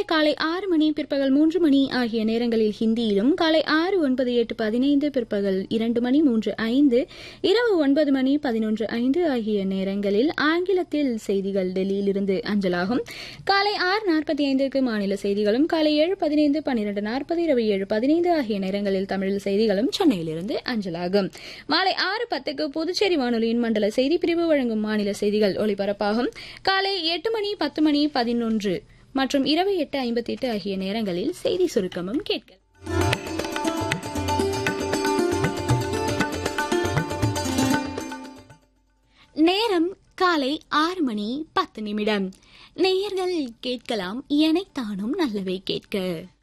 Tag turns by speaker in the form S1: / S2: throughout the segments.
S1: காலை ஆறு மணி பிற்பகல் மூன்று மணி ஆகிய நேரங்களில் ஹிந்தியிலும் காலை ஆறு ஒன்பது எட்டு பதினைந்து பிற்பகல் இரண்டு மணி மூன்று ஐந்து இரவு ஒன்பது மணி பதினொன்று ஐந்து ஆகிய நேரங்களில் ஆங்கிலத்தில் செய்திகள் டெல்லியிலிருந்து அஞ்சலாகும் காலை ஆறு நாற்பத்தி ஐந்துக்கு மாநில செய்திகளும் காலை ஏழு பதினைந்து பன்னிரண்டு நாற்பது இரவு ஏழு பதினைந்து ஆகிய நேரங்களில் தமிழில் செய்திகளும் சென்னையிலிருந்து அஞ்சலாகும் மாலை ஆறு பத்துக்கு புதுச்சேரி வானொலியின் மண்டல செய்தி பிரிவு வழங்கும் மாநில செய்திகள் ஒலிபரப்பாகும் காலை எட்டு மணி பத்து மணி பதினொன்று மற்றும் இரவு எட்டு ஐம்பத்தி எட்டு ஆகிய நேரங்களில் செய்தி சுருக்கமும் கேட்கலாம் நேரம் காலை ஆறு மணி பத்து நிமிடம் நேயர்கள் கேட்கலாம் எனைத்தானும் நல்லவை கேட்க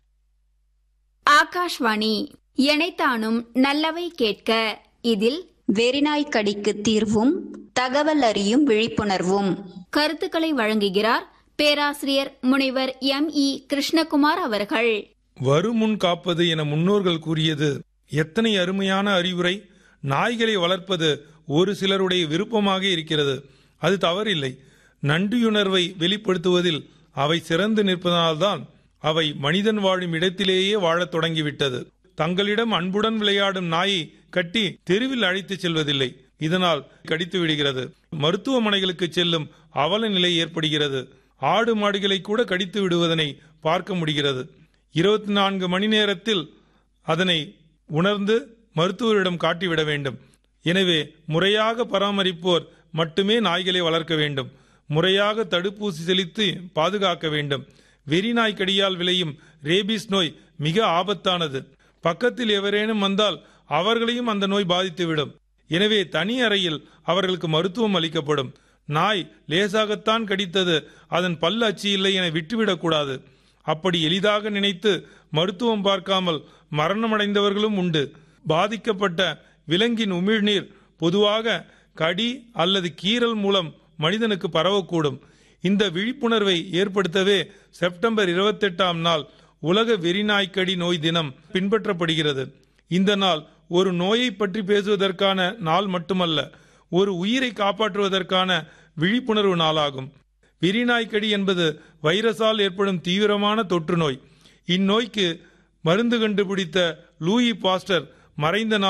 S2: ஆகாஷ்வாணி எனைத்தானும் நல்லவை கேட்க இதில்
S3: வெறிநாய் கடிக்கு தீர்வும் தகவல் அறியும் விழிப்புணர்வும்
S2: கருத்துக்களை வழங்குகிறார் பேராசிரியர் முனைவர் எம் இ கிருஷ்ணகுமார் அவர்கள்
S4: வருமுன் காப்பது என முன்னோர்கள் கூறியது எத்தனை அருமையான அறிவுரை நாய்களை வளர்ப்பது ஒரு சிலருடைய விருப்பமாக இருக்கிறது அது தவறில்லை நன்றியுணர்வை வெளிப்படுத்துவதில் அவை சிறந்து நிற்பதனால்தான் அவை மனிதன் வாழும் இடத்திலேயே வாழத் தொடங்கிவிட்டது தங்களிடம் அன்புடன் விளையாடும் நாயை கட்டி தெருவில் அழைத்துச் செல்வதில்லை இதனால் கடித்து விடுகிறது மருத்துவமனைகளுக்கு செல்லும் அவல நிலை ஏற்படுகிறது ஆடு மாடுகளை கூட கடித்து விடுவதனை பார்க்க முடிகிறது இருபத்தி நான்கு மணி நேரத்தில் அதனை உணர்ந்து மருத்துவரிடம் காட்டிவிட வேண்டும் எனவே முறையாக பராமரிப்போர் மட்டுமே நாய்களை வளர்க்க வேண்டும் முறையாக தடுப்பூசி செலுத்தி பாதுகாக்க வேண்டும் வெறிநாய் கடியால் விளையும் ரேபிஸ் நோய் மிக ஆபத்தானது பக்கத்தில் எவரேனும் வந்தால் அவர்களையும் அந்த நோய் பாதித்துவிடும் எனவே தனி அறையில் அவர்களுக்கு மருத்துவம் அளிக்கப்படும் நாய் லேசாகத்தான் கடித்தது அதன் பல் அச்சு இல்லை என விட்டுவிடக்கூடாது அப்படி எளிதாக நினைத்து மருத்துவம் பார்க்காமல் மரணமடைந்தவர்களும் உண்டு பாதிக்கப்பட்ட விலங்கின் உமிழ்நீர் பொதுவாக கடி அல்லது கீறல் மூலம் மனிதனுக்கு பரவக்கூடும் இந்த விழிப்புணர்வை ஏற்படுத்தவே செப்டம்பர் இருபத்தெட்டாம் நாள் உலக வெறிநாய்க்கடி நோய் தினம் பின்பற்றப்படுகிறது இந்த நாள் ஒரு நோயை பற்றி பேசுவதற்கான நாள் மட்டுமல்ல ஒரு உயிரை காப்பாற்றுவதற்கான விழிப்புணர்வு நாளாகும் வெறிநாய்க்கடி என்பது வைரஸால் ஏற்படும் தீவிரமான தொற்று நோய் இந்நோய்க்கு மருந்து கண்டுபிடித்த லூயி பாஸ்டர் மறைந்த